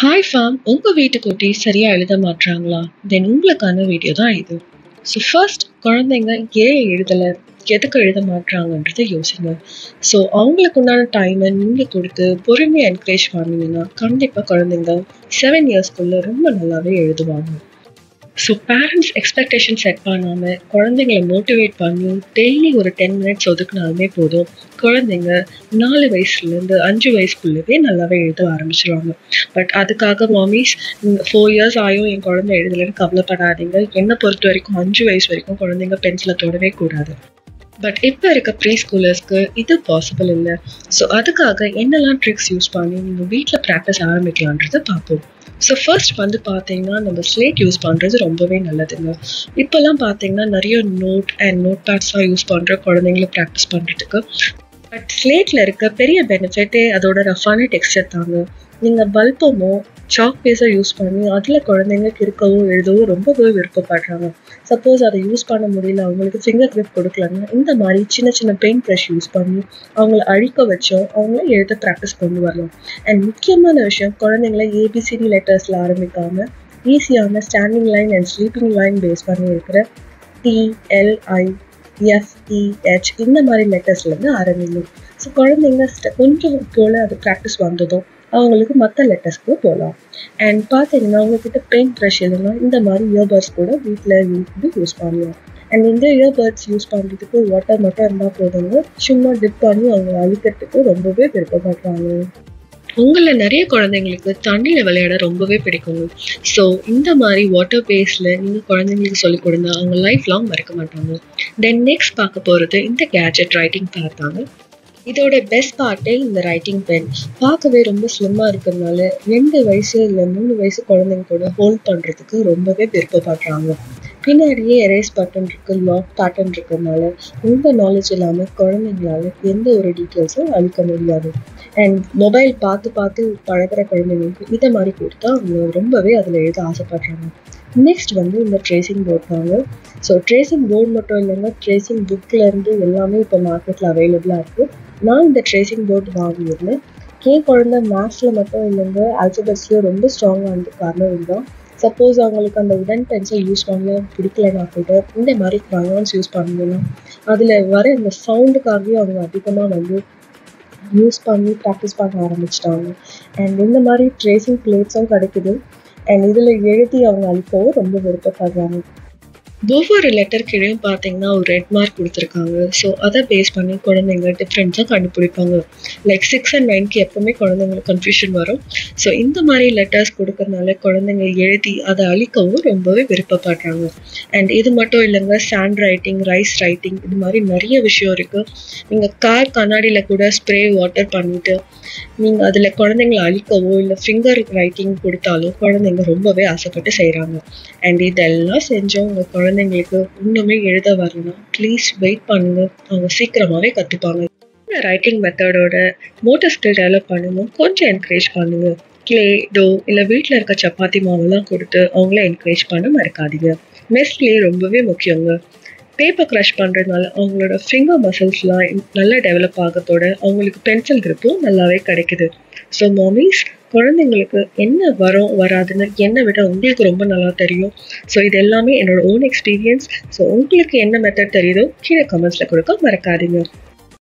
hi fame உங்கள் வீட்டு குட்டி சரியாக எழுத மாட்றாங்களா தென் உங்களுக்கான வீடியோ தான் இது ஸோ ஃபர்ஸ்ட் குழந்தைங்க ஏன் எழுதலை எதுக்கு எழுத மாட்றாங்கன்றதை யோசிங்க ஸோ அவங்களுக்கு உண்டான டைமை நீங்கள் கொடுத்து பொறுமையாக என்கரேஜ் பண்ணீங்கன்னா கண்டிப்பாக குழந்தைங்க செவன் இயர்ஸ்க்குள்ளே ரொம்ப நல்லாவே எழுதுவாங்க ஸோ பேரண்ட்ஸ் எக்ஸ்பெக்டேஷன் செட் பண்ணாமல் குழந்தைங்கள மோட்டிவேட் பண்ணி டெய்லி ஒரு டென் மினிட்ஸ் ஒதுக்குனாலுமே போதும் குழந்தைங்க நாலு வயசுலேருந்து அஞ்சு வயசுக்குள்ளவே நல்லாவே எழுத ஆரம்பிச்சிருவாங்க பட் அதுக்காக மாமிஸ் ஃபோர் இயர்ஸ் ஆயும் என் குழந்தை எழுதலைன்னு கவலைப்படாதீங்க என்னை பொறுத்த வரைக்கும் அஞ்சு வயசு வரைக்கும் குழந்தைங்க பென்சிலை தொடவே கூடாது பட் இப்போ இருக்க ப்ரீ ஸ்கூலர்ஸ்க்கு இது பாசிபிள் இல்லை ஸோ அதுக்காக என்னெல்லாம் ட்ரிக்ஸ் யூஸ் பண்ணி நீங்கள் வீட்டில் ப்ராக்டிஸ் ஆரம்பிக்கலான்றதை பார்ப்போம் ஸோ ஃபர்ஸ்ட் வந்து பார்த்தீங்கன்னா நம்ம ஸ்லேட் யூஸ் பண்ணுறது ரொம்பவே நல்லதுங்க இப்போல்லாம் பார்த்தீங்கன்னா நிறைய நோட் அண்ட் நோட் பேட்ஸ்லாம் யூஸ் பண்ணுற குழந்தைங்கள ப்ராக்டிஸ் பண்ணுறதுக்கு பட் ஸ்லேட்டில் இருக்க பெரிய பெனிஃபிட்டே அதோட ரஃபான டெக்ஸ்டர் தாங்க நீங்கள் பல்பமோ சாக் பேஸோ யூஸ் பண்ணி அதில் குழந்தைங்க கிறுக்கவோ எழுதவோ ரொம்பவே விருப்பப்படுறாங்க சப்போஸ் அதை யூஸ் பண்ண முடியல அவங்களுக்கு ஃபிங்கர் கிரிப் கொடுக்கலன்னா இந்த மாதிரி சின்ன சின்ன பெயிண்ட் ப்ரஷ் யூஸ் பண்ணி அவங்கள அழிக்க வச்சோம் அவங்கள எழுத ப்ராக்டிஸ் கொண்டு வரலாம் அண்ட் முக்கியமான விஷயம் குழந்தைங்கள ஏபிசிடி லெட்டர்ஸில் ஆரம்பிக்காமல் ஈஸியான standing line and sleeping line base பண்ணி இருக்கிற டிஎல்ஐ எஃப்இஹெச் இந்த மாதிரி லெட்டர்ஸ்லேருந்து ஆரம்பிக்கணும் ஸோ குழந்தைங்க கொஞ்சம் போல் அது ப்ராக்டிஸ் வந்ததும் அவங்களுக்கு மற்ற லெட்டர்ஸ்க்கு போகலாம் அண்ட் பார்த்தீங்கன்னா உங்ககிட்ட பெயிண்ட் ப்ரஷ் இல்லைன்னா இந்த மாதிரி இயர்பட்ஸ் கூட வீட்டில் வந்து யூஸ் பண்ணலாம் அண்ட் இந்த இயர்பட்ஸ் யூஸ் பண்ணுறதுக்கு வாட்டர் மட்டும் இருந்தால் போதுங்க சும்மா டிப் பண்ணி அவங்க அழிக்கிறதுக்கு ரொம்பவே விருப்பப்படுறாங்க உங்களில் நிறைய குழந்தைங்களுக்கு தண்ணியில் விளையாட ரொம்பவே பிடிக்குங்க ஸோ இந்த மாதிரி வாட்டர் பேஸில் நீங்கள் குழந்தைங்களுக்கு சொல்லிக் கொடுங்க அவங்க லைஃப் லாங் மறக்க மாட்டாங்க தென் நெக்ஸ்ட் பார்க்க போகிறது இந்த கேஜெட் ரைட்டிங் பார்த்தாங்க இதோட பெஸ்ட் பார்ட்டே இந்த ரைட்டிங் பென் பார்க்கவே ரொம்ப ஸ்லிம்மாக இருக்கிறதுனால ரெண்டு வயசு இல்லை மூணு வயசு குழந்தைங்க கூட ஹோல்ட் பண்ணுறதுக்கு ரொம்பவே விருப்பப்படுறாங்க பின்னாடியே எரேஸ் பட்டன் இருக்கு லாக் பேட்டர்ன் இருக்கிறதுனால உங்கள் நாலேஜ் இல்லாமல் குழந்தைங்களால எந்த ஒரு டீட்டெயில்ஸும் அழிக்க முடியாது அண்ட் மொபைல் பார்த்து பார்த்து பழகிற குழந்தைங்களுக்கு இதை மாதிரி கொடுத்தா அவங்க ரொம்பவே அதில் எழுத ஆசைப்படுறாங்க நெக்ஸ்ட் வந்து இந்த ட்ரேசிங் போர்ட் தாங்க ஸோ ட்ரேசிங் போர்டு மட்டும் இல்லைங்க ட்ரேசிங் புக்லேருந்து எல்லாமே இப்போ மார்க்கெட்டில் அவைலபிளாக இருக்குது நான் இந்த ட்ரேசிங் போர்டு வாங்கியிருந்தேன் என் குழந்தை மேத்ஸில் மட்டும் இல்லைங்க ஆல்ஃபபெட்ஸ்லேயும் ரொம்ப ஸ்ட்ராங்காக இருந்த காரணம் இதுதான் சப்போஸ் அவங்களுக்கு அந்த உடன் பென்சில் யூஸ் பண்ண பிடிக்கலனா கூட இந்த மாதிரி க்ரையான்ஸ் யூஸ் பண்ணணும்னா அதில் வர இந்த சவுண்டுக்காகவே அவங்க அதிகமாக வந்து யூஸ் பண்ணி ப்ராக்டிஸ் பண்ண ஆரம்பிச்சிட்டாங்க அண்ட் இந்த மாதிரி ட்ரேசிங் பிளேட்ஸும் கிடைக்குது அண்ட் இதில் எழுதி அவங்க அழிக்கவும் ரொம்ப விருப்பப்படுறாங்க ஒவ்வொரு லெட்டர் கீழேயும் பார்த்தீங்கன்னா ஒரு ரெட் மார்க் கொடுத்துருக்காங்க ஸோ அதை பேஸ் பண்ணி குழந்தைங்க டிஃப்ரெண்ட்ஸாக கண்டுபிடிப்பாங்க லைக் சிக்ஸ் அண்ட் நைன்க்கு எப்போவுமே குழந்தைங்களுக்கு கன்ஃபியூஷன் வரும் ஸோ இந்த மாதிரி லெட்டர்ஸ் கொடுக்கறதுனால குழந்தைங்க எழுதி அதை அழிக்கவும் ரொம்பவே விருப்பப்படுறாங்க அண்ட் இது மட்டும் இல்லைங்க சாண்ட் ரைட்டிங் ரைஸ் ரைட்டிங் இது மாதிரி நிறைய விஷயம் இருக்குது நீங்கள் கார் கண்ணாடியில் கூட ஸ்ப்ரே வாட்டர் பண்ணிவிட்டு நீங்கள் அதில் குழந்தைங்களை அழிக்கவோ இல்லை ஃபிங்கர் ரைட்டிங் கொடுத்தாலும் குழந்தைங்க ரொம்பவே ஆசைப்பட்டு செய்கிறாங்க அண்ட் இதெல்லாம் செஞ்சோம் உங்கள் குழந்தைங்களுக்கு இன்னுமே எழுத வரலன்னா ப்ளீஸ் வெயிட் பண்ணுங்க அவங்க சீக்கிரமாகவே கற்றுப்பாங்க இந்த ரைட்டிங் மெத்தடோட மோட்டர் ஸ்கில் டெவலப் பண்ணணும் கொஞ்சம் என்கரேஜ் பண்ணுங்க கிளே டோ இல்லை வீட்டில் இருக்க சப்பாத்தி மாவெல்லாம் கொடுத்து அவங்கள என்கரேஜ் பண்ண மறக்காதீங்க மெஸ் கிளே ரொம்பவே முக்கியங்க பேப்பர் க்ரஷ் பண்ணுறதுனால அவங்களோட ஃபிங்கர் மசில்ஸ்லாம் நல்லா டெவலப் ஆகத்தோட அவங்களுக்கு பென்சில் கிரிப்பும் நல்லாவே கிடைக்குது ஸோ மாமிஸ் குழந்தைங்களுக்கு என்ன வரும் வராதுன்னு என்னை விட உங்களுக்கு ரொம்ப நல்லா தெரியும் ஸோ இது எல்லாமே என்னோட ஓன் எக்ஸ்பீரியன்ஸ் ஸோ உங்களுக்கு என்ன மெத்தட் தெரியுதோ கீழே கமெண்ட்ஸில் கொடுக்க மறக்காதீங்க